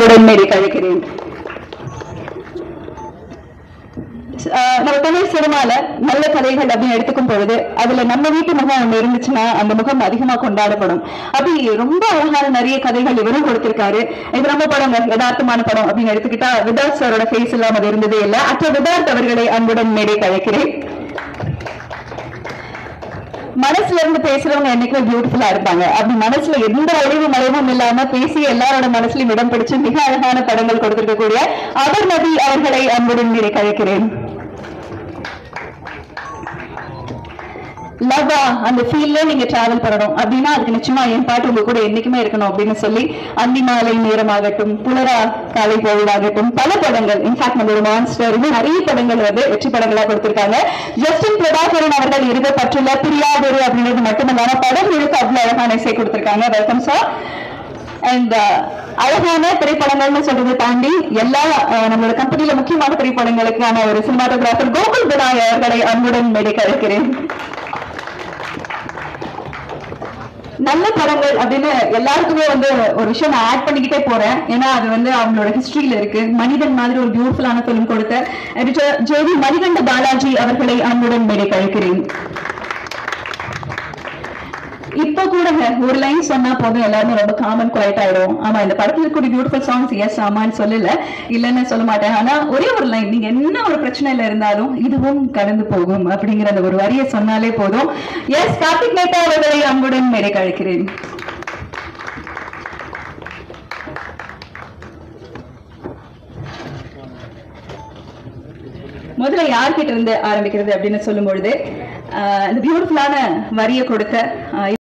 உடன்மேடி கழிக்கிறேன் ஆஹ் நம்ம தமிழ் சினிமால நல்ல கதைகள் அப்படின்னு எடுத்துக்கும் பொழுது அதுல நம்ம வீட்டு முகம் ஒண்ணு இருந்துச்சுன்னா அந்த முகம் அதிகமா கொண்டாடப்படும் அப்படி ரொம்ப அழகான நிறைய கதைகள் இவரும் கொடுத்திருக்காரு இது நம்ம படம் யதார்த்தமான படம் அப்படின்னு எடுத்துக்கிட்டா விதார்த் சாரோட ஃபேஸ் இல்லாம அது இருந்ததே இல்ல அற்ற விதார்த் அவர்களை அன்புடன் மேடை கழைக்கிறேன் மனசுல இருந்து பேசுறவங்க என்னைக்குமே பியூட்டிஃபுல்லா இருப்பாங்க அப்படி மனசுல எந்த ஒளிவு மறைவும் இல்லாம பேசி எல்லாரோட மனசுலயும் இடம் பிடிச்சு மிக அழகான படங்கள் கொடுத்திருக்கக்கூடிய அபர்நதி அவர்களை அன்புடன் மேடை கழைக்கிறேன் லவ்வா அந்த ஃபீல்ல நீங்க டிராவல் பண்ணணும் அப்படின்னா அதுக்கு நிச்சயமா என் பாட்டு உங்க கூட என்னைக்குமே இருக்கணும் அப்படின்னு சொல்லி அந்தி மாலை நேரமாகட்டும் புலரா காலை பொழுதாகட்டும் பல படங்கள் இன்ஃபேக்ட் நம்மளோட மான்ஸ்டர் இன்னும் நிறைய படங்கள் வந்து வெற்றி படங்களா கொடுத்திருக்காங்க ஜஸ்டின் பிரபாகரன் அவர்கள் இருக்க பற்றுள்ள பிரியாதொரு அப்படின்றது மட்டுமல்லாம படங்களுக்கு அவ்வளவு அழகான இசை கொடுத்திருக்காங்க வெல்கம் சார் அண்ட் அழகான திரைப்படங்கள்னு சொல்றதை தாண்டி எல்லா அஹ், நம்மளோட கம்பெனில முக்கியமான திரைப்படங்களுக்கான ஒரு சினிமாட்டோகிராஃபர் கோகுல் பினாய் அவர்களை அன்புடன் மேடை கழிக்கிறேன் நல்ல படங்கள் அப்படின்னு எல்லாருக்குமே வந்து ஒரு விஷயம் நான் ஆட் பண்ணிக்கிட்டே போறேன் ஏன்னா அது வந்து அவங்களோட ஹிஸ்டரியில இருக்கு மனிதன் மாதிரி ஒரு பியூட்டிஃபுல்லான ஃபிலிம் கொடுத்த editor ஜேவி மணிகண்ட பாலாஜி அவர்களை அன்புடன் மேடை கழிக்கிறேன் இப்ப கூட ஒரு லைன் சொன்னா போதும் எல்லாருமே ரொம்ப காமன் குவைட் ஆயிடும் ஆமா இந்த படத்துல இருக்கக்கூடிய பியூட்டிஃபுல் சாங்ஸ் எஸ் ஆமான்னு சொல்லல இல்லைன்னு சொல்ல மாட்டேன் ஆனா ஒரே ஒரு லைன் நீங்க என்ன ஒரு பிரச்சனையில இருந்தாலும் இதுவும் கடந்து போகும் அப்படிங்கிற அந்த ஒரு வரியை சொன்னாலே போதும் எஸ் கார்த்திக் மேத்தா அவர்களை அன்புடன் மேடை கழிக்கிறேன் முதல்ல யார்கிட்ட இருந்து ஆரம்பிக்கிறது அப்படின்னு சொல்லும் பொழுது ஆஹ் இந்த பியூட்டிஃபுல்லான வரியை கொடுத்த ஆஹ்